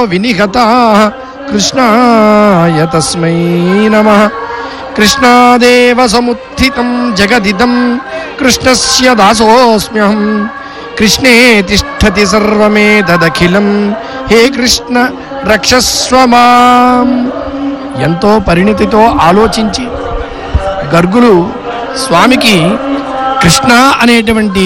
వినిహతా కృష్ణాయ తస్మై నమ కృష్ణాదేవ సముత్థితం జగదిదం కృష్ణస్య దాసోస్మ్యహం కృష్ణే తిష్టతి సర్వమేతదఖిలం హే కృష్ణ రక్షస్వ మాం ఎంతో పరిణితితో ఆలోచించి గర్గులు స్వామికి కృష్ణ అనేటువంటి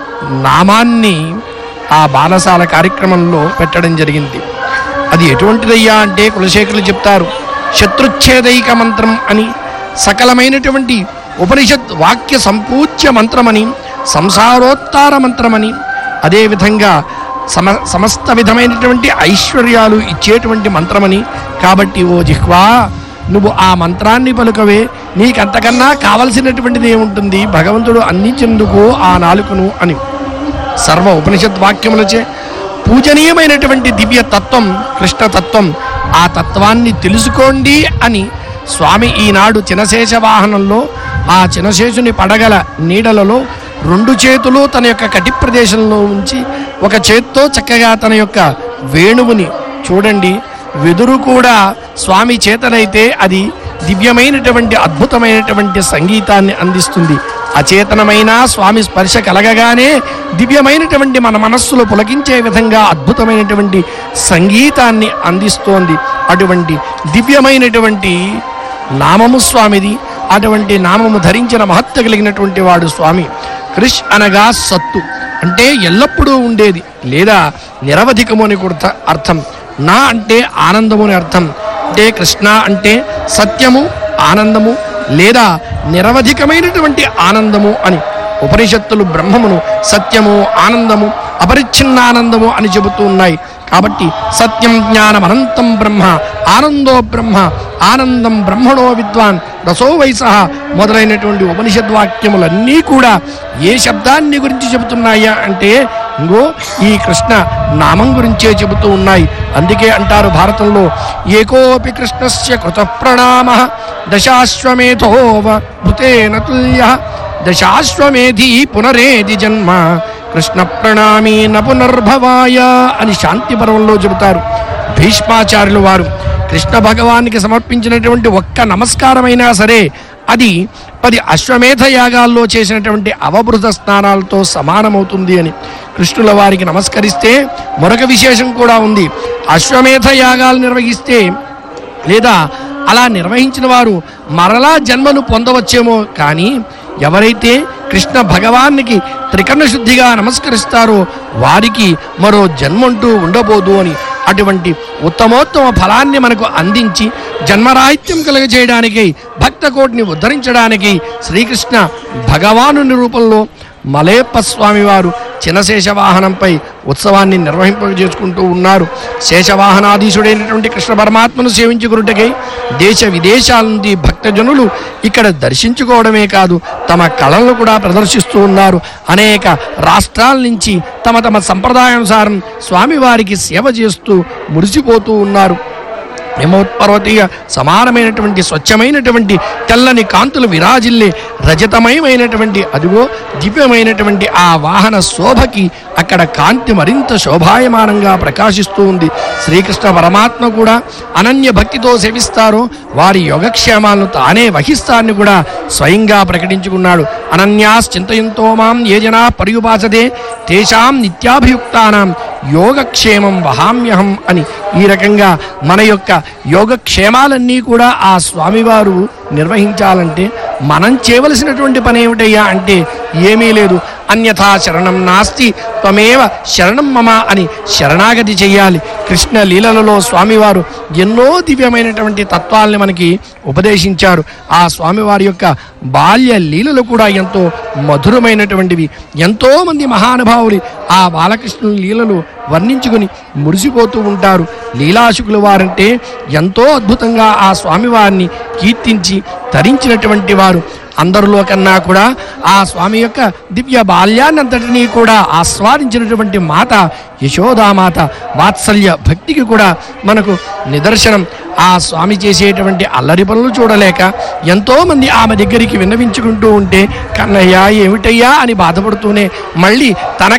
నామాన్ని ఆ బాలసాల కార్యక్రమంలో పెట్టడం జరిగింది అది ఎటువంటిదయ్యా అంటే కులశేఖరులు చెప్తారు శత్రుచ్ఛేదైక మంత్రం అని సకలమైనటువంటి ఉపనిషత్ వాక్య సంపూజ్య మంత్రమని సంసారోత్తార మంత్రమని అదేవిధంగా సమ సమస్త విధమైనటువంటి ఐశ్వర్యాలు ఇచ్చేటువంటి మంత్రమని కాబట్టి ఓ జిహ్వా నువ్వు ఆ మంత్రాన్ని పలుకవే నీకంతకన్నా కావలసినటువంటిది ఏముంటుంది భగవంతుడు అందించేందుకు ఆ నాలుకను అని సర్వ ఉపనిషత్ వాక్యములచే పూజనీయమైనటువంటి దివ్య తత్వం కృష్ణ తత్వం ఆ తత్వాన్ని తెలుసుకోండి అని స్వామి ఈనాడు చినశేష వాహనంలో ఆ చినశేషుని పడగల నీడలలో రెండు చేతులు తన యొక్క కటి ప్రదేశంలో ఉంచి ఒక చేత్తో చక్కగా తన యొక్క వేణువుని చూడండి వెదురు కూడా స్వామి చేతనైతే అది దివ్యమైనటువంటి అద్భుతమైనటువంటి సంగీతాన్ని అందిస్తుంది అచేతనమైన స్వామి స్పర్శ కలగగానే దివ్యమైనటువంటి మన మనస్సులో పులకించే విధంగా అద్భుతమైనటువంటి సంగీతాన్ని అందిస్తోంది అటువంటి దివ్యమైనటువంటి నామము స్వామిది అటువంటి నామము ధరించిన మహత్వ కలిగినటువంటి వాడు స్వామి కృష్ అనగా సత్తు అంటే ఎల్లప్పుడూ ఉండేది లేదా నిరవధికము అని కూడా అర్థం నా అంటే ఆనందము అని అర్థం అంటే కృష్ణ అంటే సత్యము ఆనందము లేదా నిరవధికమైనటువంటి ఆనందము అని ఉపనిషత్తులు బ్రహ్మమును సత్యము ఆనందము అపరిచ్ఛిన్నానందము అని చెబుతూ ఉన్నాయి కాబట్టి సత్యం జ్ఞానం అనంతం బ్రహ్మ ఆనందో బ్రహ్మ ఆనందం బ్రహ్మణో విద్వాన్ రసో వైస మొదలైనటువంటి ఉపనిషద్వాక్యములన్నీ కూడా ఏ శబ్దాన్ని గురించి చెబుతున్నాయా అంటే ఇంగో ఈ కృష్ణ నామం గురించే చెబుతూ ఉన్నాయి అందుకే అంటారు భారతంలో ఏకోపి కృష్ణస్య కృత ప్రణామ దశాశ్వమేధోవ భృతేన తుల్య దశాశ్వమేధి పునరేది జన్మ కృష్ణ ప్రణామీ న పునర్భవాయ అని శాంతి పర్వంలో చెబుతారు భీష్మాచార్యులు వారు కృష్ణ భగవానికి సమర్పించినటువంటి ఒక్క నమస్కారమైనా సరే అది పది అశ్వమేధ యాగాల్లో చేసినటువంటి అవబృత స్నానాలతో సమానమవుతుంది అని కృష్ణుల వారికి నమస్కరిస్తే మరొక విశేషం కూడా ఉంది అశ్వమేధ యాగాలు నిర్వహిస్తే లేదా అలా నిర్వహించిన వారు మరలా జన్మను పొందవచ్చేమో కానీ ఎవరైతే కృష్ణ భగవానికి త్రికరణ శుద్ధిగా నమస్కరిస్తారో వారికి మరో జన్మంటూ ఉండబోదు అని అటువంటి ఉత్తమోత్తమ ఫలాన్ని మనకు అందించి జన్మరాహిత్యం కలుగజేయడానికి భక్త కోటిని ఉద్ధరించడానికి శ్రీకృష్ణ భగవాను రూపంలో మలేప్ప స్వామి వారు చినశేష వాహనంపై ఉత్సవాన్ని నిర్వహింపజేసుకుంటూ ఉన్నారు శేషవాహనాధీశుడైనటువంటి కృష్ణ పరమాత్మను సేవించుకున్నట్టుకై దేశ విదేశాల నుండి భక్తజనులు ఇక్కడ దర్శించుకోవడమే కాదు తమ కళలను కూడా ప్రదర్శిస్తూ ఉన్నారు అనేక రాష్ట్రాల నుంచి తమ తమ సంప్రదాయానుసారం స్వామివారికి సేవ చేస్తూ మురిసిపోతూ ఉన్నారు హిమోత్పర్వతీయ సమానమైనటువంటి స్వచ్ఛమైనటువంటి తెల్లని కాంతులు విరాజిల్లే రజతమయమైనటువంటి అదిగో దివ్యమైనటువంటి ఆ వాహన శోభకి అక్కడ కాంతి మరింత శోభాయమానంగా ప్రకాశిస్తూ ఉంది శ్రీకృష్ణ పరమాత్మ కూడా అనన్య భక్తితో సేవిస్తారో వారి యోగక్షేమాలను తానే వహిస్తారని కూడా స్వయంగా ప్రకటించుకున్నాడు అనన్యాస్ చింతయంతో మాం ఏ జనా పర్యుపాసతే తేషాం నిత్యాభియుక్తానాం యోగక్షేమం వహామ్యహం అని ఈ రకంగా మన యొక్క యోగక్షేమాలన్నీ కూడా ఆ స్వామివారు నిర్వహించాలంటే మనం చేయవలసినటువంటి పని ఏమిటయ్యా అంటే ఏమీ లేదు అన్యథా శరణం నాస్తి త్వమేవ శరణం మమ అని శరణాగతి చెయ్యాలి కృష్ణ లీలలలో స్వామివారు ఎన్నో దివ్యమైనటువంటి తత్వాల్ని మనకి ఉపదేశించారు ఆ స్వామివారి యొక్క బాల్య లీలలు కూడా ఎంతో మధురమైనటువంటివి ఎంతో మంది మహానుభావులు ఆ బాలకృష్ణుని లీలలు వర్ణించుకుని మురిసిపోతూ ఉంటారు లీలాశుకుల వారంటే ఎంతో అద్భుతంగా ఆ స్వామివారిని కీర్తించి తరించినటువంటి వారు అందరిలో కన్నా కూడా ఆ స్వామి యొక్క దివ్య బాల్యాన్నంతటినీ కూడా ఆస్వాదించినటువంటి మాత యశోదామాత వాత్సల్య భక్తికి కూడా మనకు నిదర్శనం ఆ స్వామి చేసేటువంటి అల్లరి పనులు చూడలేక ఎంతో మంది ఆమె దగ్గరికి విన్నవించుకుంటూ ఉంటే కన్నయ్య ఏమిటయ్యా అని బాధపడుతూనే మళ్ళీ తన